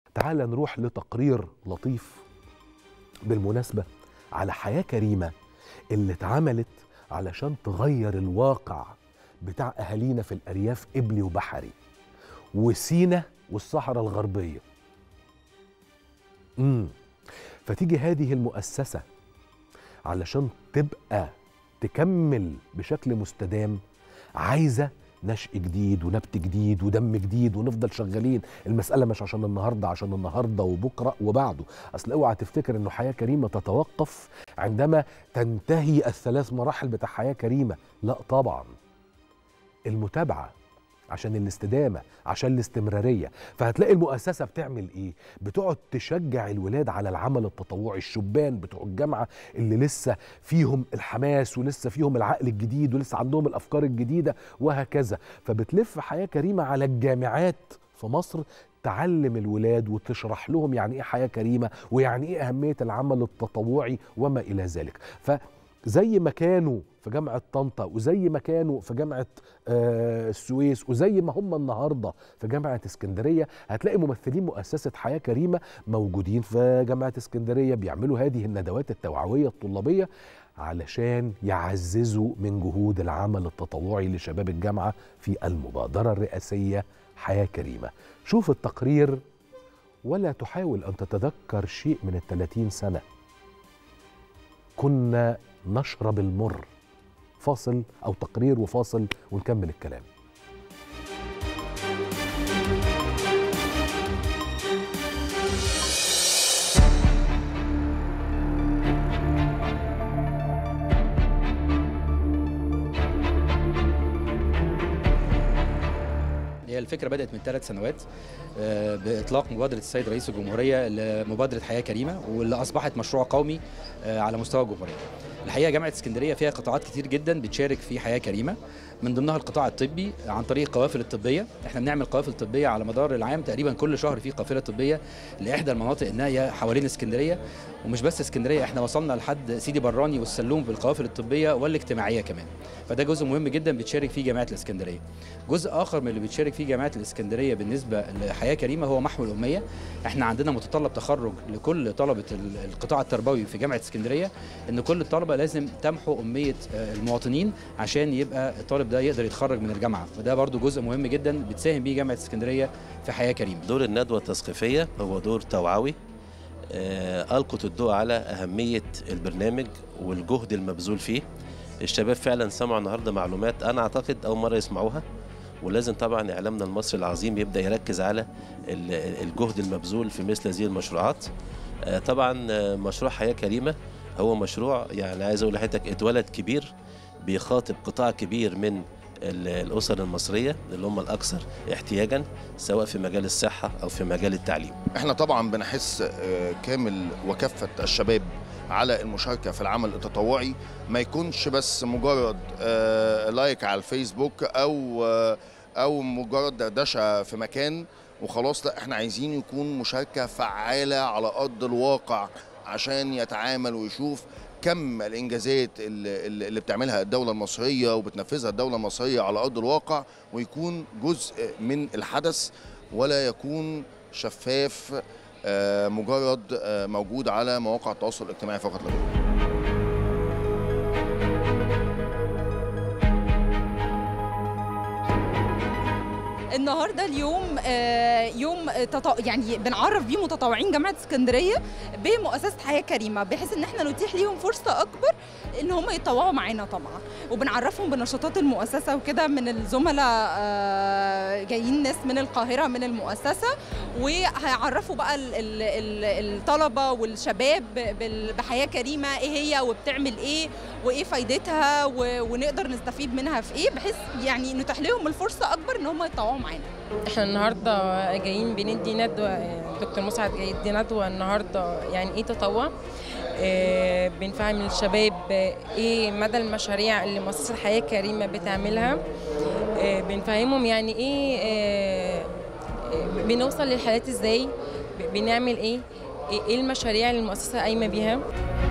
تعال نروح لتقرير لطيف بالمناسبة على حياة كريمة اللي اتعملت علشان تغير الواقع بتاع أهالينا في الأرياف قبلي وبحري وسينا والصحراء الغربية امم فتيجي هذه المؤسسة علشان تبقى تكمل بشكل مستدام عايزة نشء جديد ونبت جديد ودم جديد ونفضل شغالين المسألة مش عشان النهاردة عشان النهاردة وبكرة وبعده أصل اوعى تفتكر أنه حياة كريمة تتوقف عندما تنتهي الثلاث مراحل بتاع حياة كريمة لا طبعا المتابعة عشان الاستدامة عشان الاستمرارية فهتلاقي المؤسسة بتعمل ايه بتقعد تشجع الولاد على العمل التطوعي الشبان بتوع الجامعة اللي لسه فيهم الحماس ولسه فيهم العقل الجديد ولسه عندهم الأفكار الجديدة وهكذا فبتلف حياة كريمة على الجامعات في مصر تعلم الولاد وتشرح لهم يعني ايه حياة كريمة ويعني ايه أهمية العمل التطوعي وما إلى ذلك ف زي ما كانوا في جامعة طنطا وزي ما كانوا في جامعة آه السويس وزي ما هم النهاردة في جامعة اسكندرية هتلاقي ممثلين مؤسسة حياة كريمة موجودين في جامعة اسكندرية بيعملوا هذه الندوات التوعوية الطلابية علشان يعززوا من جهود العمل التطوعي لشباب الجامعة في المبادرة الرئاسية حياة كريمة شوف التقرير ولا تحاول أن تتذكر شيء من الثلاثين سنة كنا نشرب المر فاصل او تقرير وفاصل ونكمل الكلام هي الفكره بدات من ثلاث سنوات آه، باطلاق مبادره السيد رئيس الجمهوريه لمبادره حياه كريمه واللي اصبحت مشروع قومي آه، على مستوى الجمهوريه. الحقيقه جامعه اسكندريه فيها قطاعات كتير جدا بتشارك في حياه كريمه من ضمنها القطاع الطبي عن طريق القوافل الطبيه احنا بنعمل قوافل طبيه على مدار العام تقريبا كل شهر في قافله طبيه لاحدى المناطق النائيه حوالين اسكندريه ومش بس اسكندريه احنا وصلنا لحد سيدي براني والسلوم بالقوافل الطبيه والاجتماعيه كمان فده جزء مهم جدا بتشارك فيه جامعه الاسكندريه جزء اخر من اللي بتشارك فيه جامعه الاسكندريه بالنسبه لحياه كريمه هو محو الاميه احنا عندنا متطلب تخرج لكل طلبه القطاع التربوي في جامعه اسكندريه ان كل الطلبه لازم تمحو اميه المواطنين عشان يبقى الطالب ده يقدر يتخرج من الجامعه وده برضو جزء مهم جدا بتساهم بيه جامعه اسكندريه في حياه كريمه دور الندوة التثقيفية هو دور توعوي آه، ألقت الضوء على أهمية البرنامج والجهد المبذول فيه الشباب فعلا سمعوا النهاردة معلومات أنا أعتقد أول مرة يسمعوها ولازم طبعا إعلامنا المصري العظيم يبدأ يركز على ال- الجهد المبذول في مثل هذه المشروعات آه، طبعا آه، مشروع حياة كريمة هو مشروع يعني عايز أقول لحضرتك اتولد كبير بيخاطب قطاع كبير من ال- الأسر المصرية اللي هم الأكثر احتياجا سواء في مجال الصحة أو في مجال التعليم احنا طبعا بنحس آه، كامل وكافة الشباب على المشاركة في العمل التطوعي ما يكونش بس مجرد آه، لايك على الفيسبوك أو آه، أو مجرد دردشة في مكان وخلاص لا احنا عايزين يكون مشاركة فعالة على أرض الواقع عشان يتعامل ويشوف كم الانجازات اللي, اللي بتعملها الدوله المصريه وبتنفذها الدوله المصريه على ارض الواقع ويكون جزء من الحدث ولا يكون شفاف آه، مجرد آه، موجود على مواقع التواصل الاجتماعي فقط لا غير النهارده اليوم آه، يوم تطو... يعني بنعرف بيه متطوعين جامعه اسكندريه بمؤسسه حياه كريمه بحيث ان احنا نتيح ليهم فرصه اكبر ان هم يتطوعوا معانا طبعا وبنعرفهم بنشاطات المؤسسه وكده من الزملاء آه، جايين ناس من القاهره من المؤسسه وهيعرفوا بقى ال- ال- ال- الطلبه والشباب بال- بحياه كريمه ايه هي وبتعمل ايه وايه فايدتها و- ونقدر نستفيد منها في ايه بحيث يعني نتيح لهم الفرصه اكبر ان هم يتطوعوا معانا احنا النهارده جايين بندي ندوه دكتور مسعد جاي يدي ندوه النهارده يعني ايه تطوع آه، بنفهم الشباب ايه مدى المشاريع اللي مؤسسه الحياه كريمه بتعملها آه، بنفهمهم يعني ايه آه، آه، بنوصل للحالات ازاي ب- بنعمل ايه ايه المشاريع اللي المؤسسه قايمه بيها